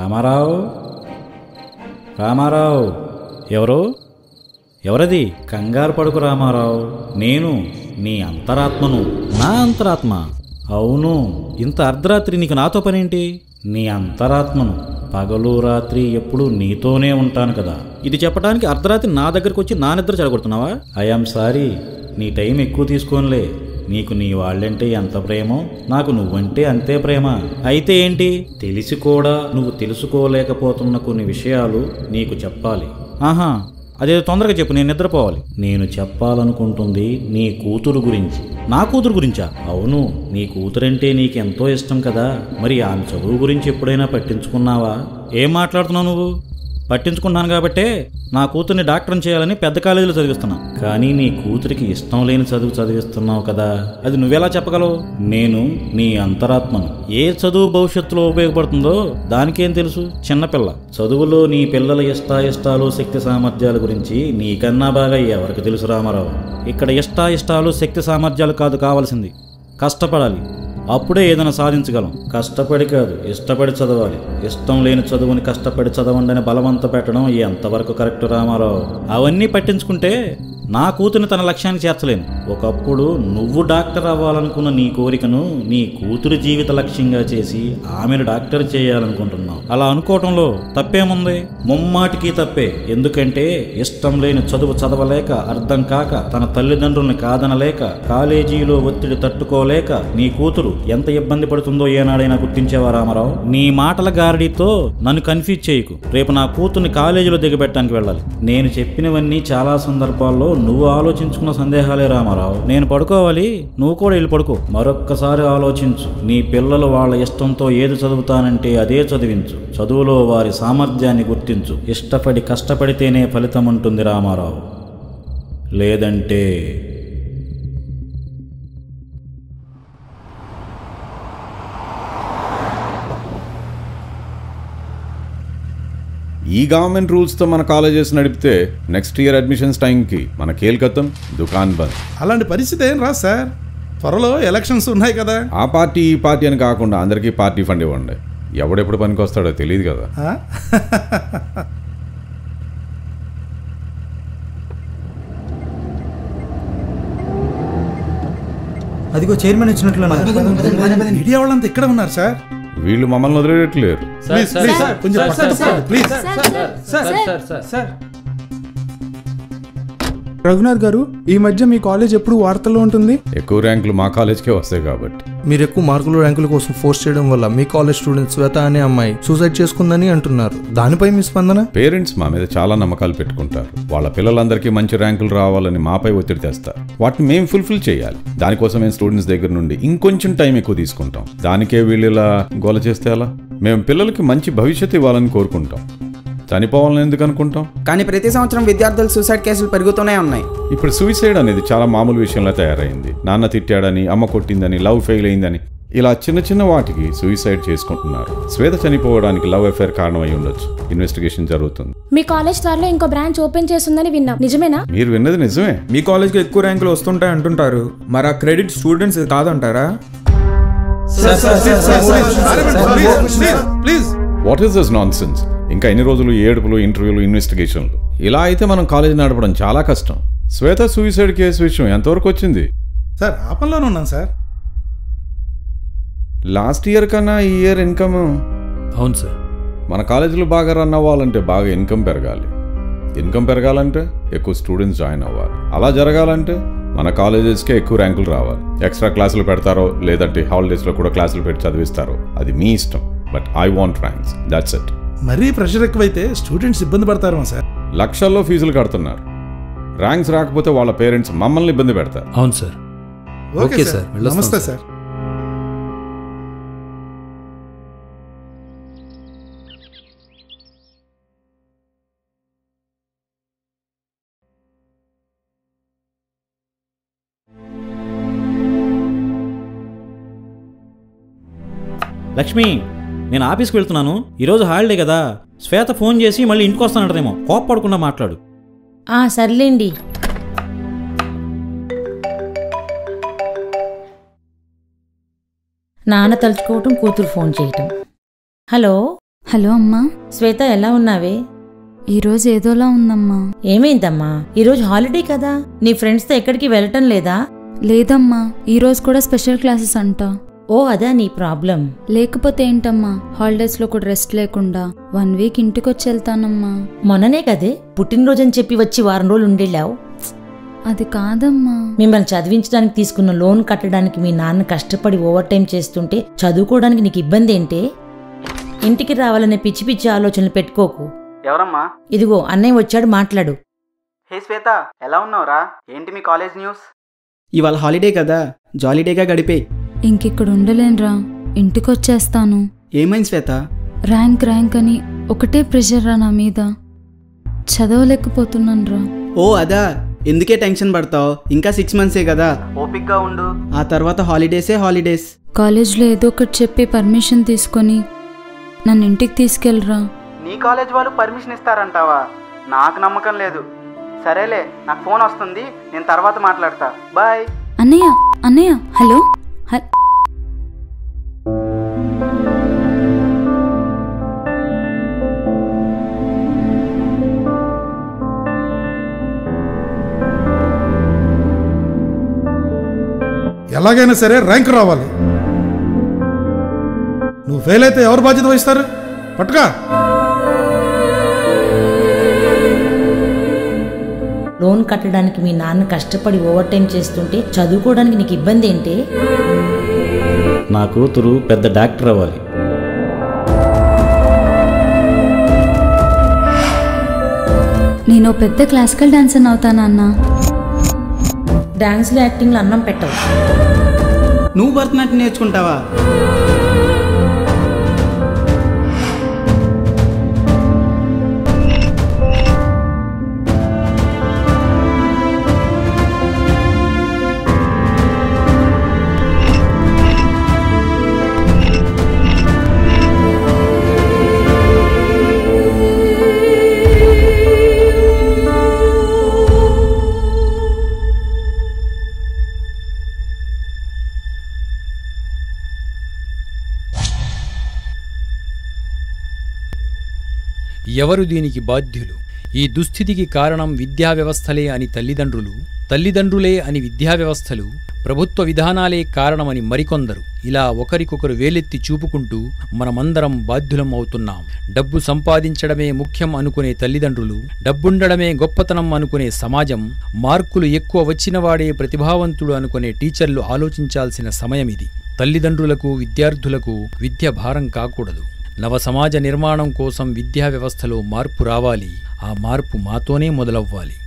రామారావు రామారావు ఎవరు ఎవరది కంగారు పడుకు రామారావు నేను నీ అంతరాత్మను నా అంతరాత్మ అవును ఇంత అర్ధరాత్రి నీకు నాతో పనేంటి నీ అంతరాత్మను పగలు రాత్రి ఎప్పుడు నీతోనే ఉంటాను కదా ఇది చెప్పడానికి అర్ధరాత్రి నా దగ్గరకు వచ్చి నా నిద్ర చెడగొడుతున్నావా ఐఆమ్ సారీ నీ టైం ఎక్కువ తీసుకోనిలే నీకు నీ వాళ్ళంటే ఎంత ప్రేమో నాకు నువ్వంటే అంతే ప్రేమ అయితే ఏంటి తెలిసి కూడా నువ్వు తెలుసుకోలేకపోతున్న కొన్ని విషయాలు నీకు చెప్పాలి ఆహా అదే తొందరగా చెప్పు నేను నిద్రపోవాలి నేను చెప్పాలనుకుంటుంది నీ కూతురు గురించి నా కూతురు గురించా అవును నీ కూతురంటే నీకెంతో ఇష్టం కదా మరి ఆమె చదువు గురించి ఎప్పుడైనా పట్టించుకున్నావా ఏం మాట్లాడుతున్నావు నువ్వు పట్టించుకుంటాను కాబట్టే నా కూతుర్ని డాక్టర్ని చేయాలని పెద్ద కాలేజీలో చదివిస్తున్నా కానీ నీ కూతురికి ఇష్టం లేని చదువు చదివిస్తున్నావు కదా అది నువ్వెలా చెప్పగలవు నేను నీ అంతరాత్మను ఏ చదువు భవిష్యత్తులో ఉపయోగపడుతుందో దానికేం తెలుసు చిన్నపిల్ల చదువులో నీ పిల్లల ఇష్టాయిష్టాలు శక్తి సామర్థ్యాల గురించి నీకన్నా బాగా ఎవరికి తెలుసు రామారావు ఇక్కడ ఇష్టాయిష్టాలు శక్తి సామర్థ్యాలు కాదు కావాల్సింది కష్టపడాలి అప్పుడే ఏదైనా సాధించగలం కష్టపడి కాదు ఇష్టపడి చదవాలి ఇష్టం లేని చదువుని కష్టపడి చదవండి అని బలవంత పెట్టడం ఎంతవరకు కరెక్ట్ రామారావు అవన్నీ పట్టించుకుంటే నా కూతురిని తన లక్ష్యానికి చేర్చలేను ఒకప్పుడు నువ్వు డాక్టర్ అవ్వాలనుకున్న నీ కోరికను నీ కూతురి జీవిత లక్ష్యంగా చేసి ఆమెను డాక్టర్ చేయాలనుకుంటున్నావు అలా అనుకోవటంలో తప్పేముంది ముమ్మాటికి తప్పే ఎందుకంటే ఇష్టం లేని చదువు చదవలేక అర్థం కాక తన తల్లిదండ్రుల్ని కాదనలేక కాలేజీలో ఒత్తిడి తట్టుకోలేక నీ కూతురు ఎంత ఇబ్బంది పడుతుందో ఏనాడైనా గుర్తించేవా రామారావు నీ మాటల గారడీతో నన్ను కన్ఫ్యూజ్ చేయకు రేపు నా కూతుర్ని కాలేజీలో దిగబెట్టడానికి వెళ్ళాలి నేను చెప్పినవన్నీ చాలా సందర్భాల్లో నువ్వు ఆలోచించుకున్న సందేహాలే రామారావు నేను పడుకోవాలి నువ్వు కూడా వెళ్ళి పడుకో మరొక్కసారి ఆలోచించు నీ పిల్లలు వాళ్ళ ఇష్టంతో ఏది చదువుతానంటే అదే చదివించు చదువులో వారి సామర్థ్యాన్ని గుర్తించు ఇష్టపడి కష్టపడితేనే ఫలితం ఉంటుంది రామారావు లేదంటే ఈ గవర్నమెంట్ రూల్స్తో మన కాలేజెస్ నడిపితే నెక్స్ట్ ఇయర్ అడ్మిషన్స్ టైంకి మన కేల్కత్తం దుకాన్ బంద్ అలాంటి పరిస్థితి ఏం రా సార్ త్వరలో ఎలక్షన్స్ ఉన్నాయి కదా ఆ పార్టీ ఈ పార్టీ అని కాకుండా అందరికీ పార్టీ ఫండ్ ఇవ్వండి ఎవడెప్పుడు పనికి వస్తాడో తెలియదు కదా ఆ? అదిగో చైర్మన్ వచ్చినట్లు మీడియా వాళ్ళంతా ఇక్కడ ఉన్నారు సార్ వీళ్ళు మమ్మల్ని వదిలేయట్లేరు ప్లీజ్ ప్లీజ్ కొంచెం పక్కన తప్పండి, ప్లీజ్ రఘునాథ్ గారు ఈ మధ్య మీ కాలేజ్ ఎప్పుడు వార్తల్లో ఉంటుంది ఎక్కువ ర్యాంకులు మా కాలేజ్కే వస్తాయి కాబట్టి మీరు ఎక్కువ మార్కులు ర్యాంకుల కోసం ఫోర్స్ చేయడం వల్ల మీ కాలేజ్ స్టూడెంట్ శ్వేత అనే అమ్మాయి సూసైడ్ చేసుకుందని అంటున్నారు దానిపై మీ స్పందన పేరెంట్స్ మా మీద చాలా నమ్మకాలు పెట్టుకుంటారు వాళ్ళ పిల్లలందరికీ మంచి ర్యాంకులు రావాలని మాపై ఒత్తిడి తెస్తారు వాటిని మేము ఫుల్ఫిల్ చేయాలి దానికోసం మేము స్టూడెంట్స్ దగ్గర నుండి ఇంకొంచెం టైం ఎక్కువ తీసుకుంటాం దానికే వీళ్ళు ఇలా గోల చేస్తే ఎలా మేము పిల్లలకి మంచి భవిష్యత్తు ఇవ్వాలని కోరుకుంటాం చనిపోవాలని ఎందుకు అనుకుంటాం కానీ ప్రతి సంవత్సరం విద్యార్థులు సూసైడ్ కేసులు పెరుగుతూనే ఉన్నాయి ఇప్పుడు సూసైడ్ అనేది చాలా మామూలు విషయంలో తయారైంది నాన్న తిట్టాడని అమ్మ కొట్టిందని లవ్ ఫెయిల్ అయిందని ఇలా చిన్న చిన్న వాటికి సూసైడ్ చేసుకుంటున్నారు శ్వేత చనిపోవడానికి లవ్ అఫేర్ కారణమై ఉండొచ్చు ఇన్వెస్టిగేషన్ జరుగుతుంది మీ కాలేజ్ త్వరలో ఇంకో బ్రాంచ్ ఓపెన్ చేస్తుందని విన్నాం నిజమేనా మీరు విన్నది నిజమే మీ కాలేజ్కి ఎక్కువ ర్యాంకులు వస్తుంటాయి అంటుంటారు మరి ఆ క్రెడిట్ స్టూడెంట్స్ కాదంటారా please what is this nonsense ఇంకా ఎన్ని రోజులు ఏడుపులు ఇంటర్వ్యూలు ఇన్వెస్టిగేషన్లు ఇలా అయితే మనం కాలేజీ నడపడం చాలా కష్టం శ్వేత సూసైడ్ కేసు విషయం ఎంతవరకు వచ్చింది సార్ ఆ పనిలోనే ఉన్నాను సార్ లాస్ట్ ఇయర్ కన్నా ఈ ఇయర్ ఇన్కమ్ అవును సార్ మన కాలేజీలో బాగా రన్ అవ్వాలంటే బాగా ఇన్కమ్ పెరగాలి ఇన్కమ్ పెరగాలంటే ఎక్కువ స్టూడెంట్స్ జాయిన్ అవ్వాలి అలా జరగాలంటే మన కాలేజెస్కే ఎక్కువ ర్యాంకులు రావాలి ఎక్స్ట్రా క్లాసులు పెడతారో లేదంటే హాలిడేస్లో కూడా క్లాసులు పెట్టి చదివిస్తారో అది మీ ఇష్టం but I want ranks that's it మరీ ప్రెషర్ ఎక్కువైతే స్టూడెంట్స్ ఇబ్బంది పడతారు సార్ లక్షల్లో ఫీజులు కడుతున్నారు ర్యాంక్స్ రాకపోతే వాళ్ళ పేరెంట్స్ మమ్మల్ని ఇబ్బంది పెడతారు అవును సార్ ఓకే సార్ నమస్తే సార్ లక్ష్మి నేను ఆఫీస్కి వెళ్తున్నాను ఈరోజు హాలిడే కదా శ్వేత ఫోన్ చేసి మళ్ళీ ఇంటికి వస్తానంటదేమో కోప్పడకుండా మాట్లాడు ఆ సర్లేండి నాన్న తలుచుకోవటం కూతురు ఫోన్ చేయటం హలో హలో అమ్మా శ్వేత ఎలా ఉన్నావే ఈరోజు ఏదోలా ఉందమ్మా ఏమైందమ్మా ఈరోజు హాలిడే కదా నీ ఫ్రెండ్స్తో ఎక్కడికి వెళ్ళటం లేదా లేదమ్మా ఈరోజు కూడా స్పెషల్ క్లాసెస్ అంట ఓ అదా నీ ప్రాబ్లం లేకపోతే ఏంటమ్మా హాలిడేస్లో కూడా రెస్ట్ లేకుండా వన్ వీక్ ఇంటికి వచ్చి వెళ్తానమ్మా మొన్ననే కదే పుట్టినరోజని చెప్పి వచ్చి వారం రోజులు ఉండేళ్ళావు అది కాదమ్మా మిమ్మల్ని చదివించడానికి తీసుకున్న లోన్ కట్టడానికి మీ నాన్న కష్టపడి ఓవర్ టైం చేస్తుంటే చదువుకోవడానికి నీకు ఇబ్బంది ఏంటే ఇంటికి రావాలనే పిచ్చి పిచ్చి ఆలోచనలు పెట్టుకోకు ఎవరమ్మా ఇదిగో అన్నయ్య వచ్చాడు మాట్లాడు హే శ్వేత ఎలా ఉన్నావురా ఏంటి మీ కాలేజ్ న్యూస్ ఇవాళ హాలిడే కదా జాలీడేగా గడిపే ఇంకిక్కడ ఉండలేనురా ఇంటికి వచ్చేస్తాను ఏమైంది శ్వేత ర్యాంక్ ర్యాంక్ అని ఒకటే ప్రెషర్ రా నా మీద చదవలేకపోతున్నాను రా ఓ అదా ఎందుకే టెన్షన్ పడతావు ఇంకా సిక్స్ మంత్సే కదా ఓపిక్గా ఉండు ఆ తర్వాత హాలిడేసే హాలిడేస్ కాలేజ్లో ఏదో ఒకటి చెప్పి పర్మిషన్ తీసుకొని నన్ను ఇంటికి తీసుకెళ్ళరా నీ కాలేజ్ వాళ్ళు పర్మిషన్ ఇస్తారంటావా నాకు నమ్మకం లేదు సరేలే నాకు ఫోన్ వస్తుంది నేను తర్వాత మాట్లాడతా బాయ్ అన్నయ్య అన్నయ్య హలో హ- ఎలాగైనా సరే ర్యాంక్ రావాలి నువ్వు ఫెయిల్ అయితే ఎవరు బాధ్యత వహిస్తారు పట్టుకా లోన్ కట్టడానికి మీ నాన్న కష్టపడి ఓవర్ టైం చేస్తుంటే చదువుకోవడానికి నీకు ఇబ్బంది ఏంటే నా కూతురు పెద్ద డాక్టర్ అవ్వాలి నేను ఓ పెద్ద క్లాసికల్ డాన్సర్ అవుతానా అన్నా డాన్స్లో యాక్టింగ్లో అన్నం పెట్టవు నువ్వు భరతనాట్యం నేర్చుకుంటావా ఎవరు దీనికి బాధ్యులు ఈ దుస్థితికి కారణం విద్యా వ్యవస్థలే అని తల్లిదండ్రులు తల్లిదండ్రులే అని విద్యా వ్యవస్థలు ప్రభుత్వ విధానాలే కారణమని మరికొందరు ఇలా ఒకరికొకరు వేలెత్తి చూపుకుంటూ మనమందరం బాధ్యులం అవుతున్నాం డబ్బు సంపాదించడమే ముఖ్యం అనుకునే తల్లిదండ్రులు డబ్బుండడమే గొప్పతనం అనుకునే సమాజం మార్కులు ఎక్కువ వచ్చినవాడే ప్రతిభావంతుడు అనుకునే టీచర్లు ఆలోచించాల్సిన సమయమిది తల్లిదండ్రులకు విద్యార్థులకు విద్య భారం కాకూడదు నవ సమాజ నిర్మాణం కోసం విద్యా వ్యవస్థలో మార్పు రావాలి ఆ మార్పు మాతోనే మొదలవ్వాలి